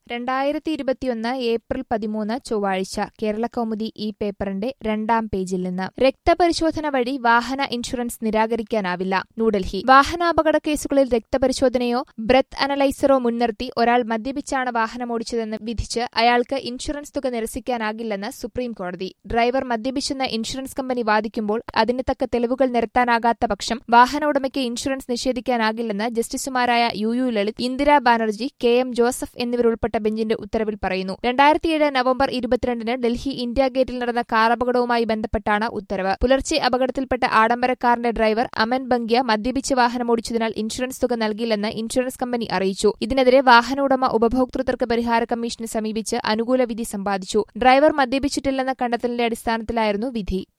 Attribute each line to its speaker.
Speaker 1: രണ്ടായിരത്തി ഇരുപത്തിയൊന്ന് ഏപ്രിൽ പതിമൂന്ന് ചൊവ്വാഴ്ച കേരളകൗമുദി ഈ പേപ്പറിന്റെ രണ്ടാം പേജിൽ നിന്ന് രക്തപരിശോധന വഴി വാഹന ഇൻഷുറൻസ് നിരാകരിക്കാനാവില്ല ന്യൂഡൽഹി വാഹനാപകട കേസുകളിൽ രക്തപരിശോധനയോ ബ്രത്ത് അനലൈസറോ മുൻനിർത്തി ഒരാൾ മദ്യപിച്ചാണ് വാഹനമോടിച്ചതെന്ന് വിധിച്ച് അയാൾക്ക് ഇൻഷുറൻസ് തുക നിരസിക്കാനാകില്ലെന്ന് സുപ്രീം കോടതി ഡ്രൈവർ മദ്യപിച്ചെന്ന് ഇൻഷുറൻസ് കമ്പനി വാദിക്കുമ്പോൾ അതിന് തക്ക തെളിവുകൾ നിരത്താനാകാത്ത പക്ഷം വാഹന ഉടമയ്ക്ക് ഇൻഷുറൻസ് നിഷേധിക്കാനാകില്ലെന്ന് ജസ്റ്റിസുമാരായ U U Lalit Indira Banerjee K M Joseph എന്നിവരുൾപ്പെട്ട ബെഞ്ചിന്റെ ഉത്തരവിൽ പറയുന്നു രണ്ടായിരത്തിയേഴ് നവംബർ ഇരുപത്തിരണ്ടിന് ഡൽഹി ഇന്ത്യ ഗേറ്റിൽ നടന്ന കാർ അപകടവുമായി ബന്ധപ്പെട്ടാണ് ഉത്തരവ് പുലർച്ചെ അപകടത്തിൽപ്പെട്ട ആഡംബര കാറിന്റെ ഡ്രൈവർ അമൻ ബംഗ്യ മദ്യപിച്ച് വാഹനമോടിച്ചതിനാൽ ഇൻഷുറൻസ് തുക നൽകില്ലെന്ന് ഇൻഷുറൻസ് കമ്പനി അറിയിച്ചു ഇതിനെതിരെ വാഹന ഉടമ ഉപഭോക്തൃതർക്ക് പരിഹാര കമ്മീഷനെ സമീപിച്ച് അനുകൂല വിധി സമ്പാദിച്ചു ഡ്രൈവർ മദ്യപിച്ചിട്ടില്ലെന്ന കണ്ടെത്തലിന്റെ അടിസ്ഥാനത്തിലായിരുന്നു വിധി